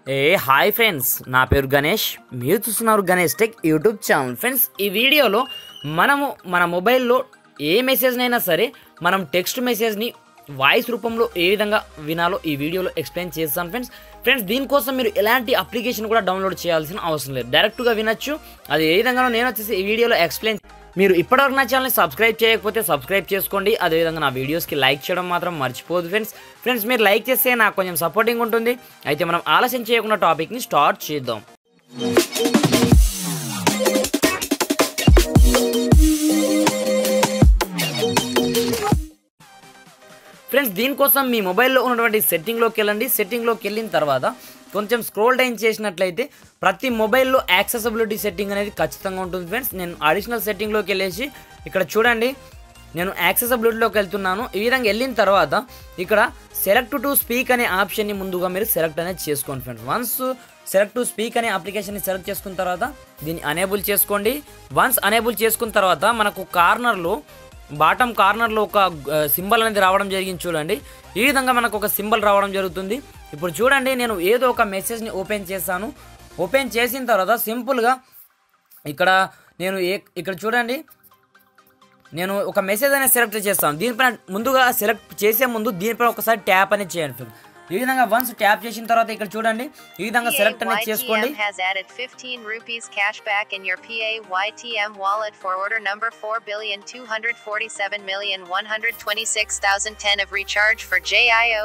ఏ hi friends నా పేరు గణేష్ మీరు చూస్తున్నారు Ganesh tech YouTube channel friends ఈ వీడియోలో మనము మన మొబైల్లో ఏ మెసేజ్నైనా సరే మనం టెక్స్ట్ మెసేజ్ని వాయిస్ రూపంలో ఏ విధంగా వినాలో ఈ వీడియోలో ఎక్స్ప్లెయిన్ చేస్తాను ఫ్రెండ్స్ ఫ్రెండ్స్ దీనికోసం మీరు ఎలాంటి అప్లికేషన్ కూడా డౌన్లోడ్ చేయాల్సిన అవసరం లేదు డైరెక్ట్గా వినొచ్చు అది ఏ విధంగానో నేను వచ్చేసి ఈ వీడియోలో ఎక్స్ప్లెయిన్ మీరు ఇప్పటివరకు నా ఛానల్ని సబ్స్క్రైబ్ చేయకపోతే సబ్స్క్రైబ్ చేసుకోండి అదేవిధంగా నా వీడియోస్కి లైక్ చేయడం మాత్రం మర్చిపోదు ఫ్రెండ్స్ ఫ్రెండ్స్ మీరు లైక్ చేస్తే నాకు కొంచెం సపోర్టింగ్ ఉంటుంది అయితే మనం ఆలస్యం చేయకుండా టాపిక్ని స్టార్ట్ చేద్దాం ఫ్రెండ్స్ దీనికోసం మీ మొబైల్లో ఉన్నటువంటి సెట్టింగ్లోకి వెళ్ళండి సెట్టింగ్లోకి వెళ్ళిన తర్వాత కొంచెం స్క్రోల్ డౌన్ చేసినట్లయితే ప్రతి మొబైల్లో యాక్సెసిబిలిటీ సెట్టింగ్ అనేది ఖచ్చితంగా ఉంటుంది ఫ్రెండ్స్ నేను అడిషనల్ సెట్టింగ్లోకి వెళ్ళేసి ఇక్కడ చూడండి నేను యాక్సెసిబిలిటీలోకి వెళ్తున్నాను ఈ విధంగా వెళ్ళిన తర్వాత ఇక్కడ సెలెక్ట్ టు స్పీక్ అనే ఆప్షన్ని ముందుగా మీరు సెలెక్ట్ అనేది చేసుకోండి friends once select to speak అనే అప్లికేషన్ని సెలెక్ట్ చేసుకున్న తర్వాత దీన్ని అనేబుల్ చేసుకోండి వన్స్ అనేబుల్ చేసుకున్న తర్వాత మనకు కార్నర్లో బాటమ్ కార్నర్లో ఒక సింబల్ అనేది రావడం జరిగింది చూడండి ఈ విధంగా మనకు ఒక సింబల్ రావడం జరుగుతుంది ఇప్పుడు చూడండి నేను ఏదో ఒక మెసేజ్ని ఓపెన్ చేశాను ఓపెన్ చేసిన తర్వాత సింపుల్గా ఇక్కడ నేను ఏ ఇక్కడ చూడండి నేను ఒక మెసేజ్ అనేది సెలెక్ట్ చేస్తాను దీనిపైన ముందుగా సెలెక్ట్ చేసే ముందు దీనిపైన ఒకసారి ట్యాప్ అనేది చేయండి ఫ్రెండ్స్ ఈ విధంగా వన్స్ ట్యాప్ చేసిన తర్వాత ఇక్కడ చూడండి ఈ విధంగా సెలెక్ట్ అనేది చేసుకోండి PAYTM has added 15 rupees cash back in your PAYTM wallet for order number 4,247,126,010 of recharge for JIO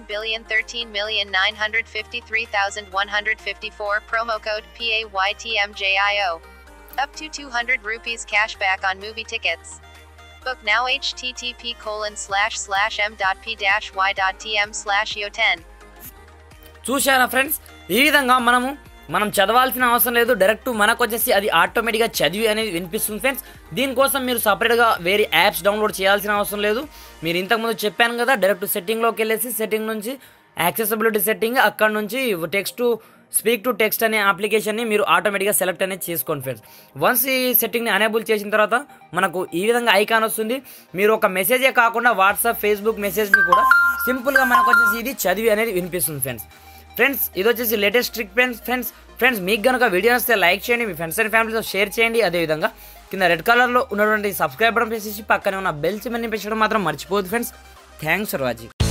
7,013,953,154 promo code PAYTMJIO. Up to 200 rupees cash back on movie tickets. Book now http colon slash slash m.p dash y dot tm slash yo10. చూశారా friends ఈ విధంగా మనము మనం చదవాల్సిన అవసరం లేదు direct మనకు వచ్చేసి అది ఆటోమేటిక్గా చదివి అనేది వినిపిస్తుంది ఫ్రెండ్స్ దీనికోసం మీరు సపరేట్గా వేరే యాప్స్ డౌన్లోడ్ చేయాల్సిన అవసరం లేదు మీరు ఇంతకుముందు చెప్పాను కదా డైరెక్ట్ సెట్టింగ్లోకి వెళ్ళేసి సెట్టింగ్ నుంచి యాక్సెసిబిలిటీ సెట్టింగ్ అక్కడ నుంచి టెక్స్ట్ స్పీక్ టు టెక్స్ట్ అనే అప్లికేషన్ని మీరు ఆటోమేటిక్గా సెలెక్ట్ అనేది చేసుకోండి ఫ్రెండ్స్ వన్స్ ఈ సెట్టింగ్ని అనేబుల్ చేసిన తర్వాత మనకు ఈ విధంగా ఐకాన్ వస్తుంది మీరు ఒక మెసేజే కాకుండా వాట్సాప్ ఫేస్బుక్ మెసేజ్ని కూడా సింపుల్గా మనకు వచ్చేసి ఇది చదివి అనేది వినిపిస్తుంది ఫ్రెండ్స్ ఫ్రెండ్స్ ఇది వచ్చేసి latest trick friends friends friends మీకు కనుక వీడియో వస్తే లైక్ చేయండి మీ ఫ్రెండ్స్ అండ్ ఫ్యామిలీతో షేర్ చేయండి అదేవిధంగా కింద రెడ్ కలర్లో ఉన్నటువంటి సబ్స్క్రైబ్ బటన్ ప్రెస్ చేసి పక్కనే ఉన్న బెల్ చిమ్మని పెంచడం మాత్రం మర్చిపోదు ఫ్రెండ్స్ థ్యాంక్స్ ఫర్ వాచింగ్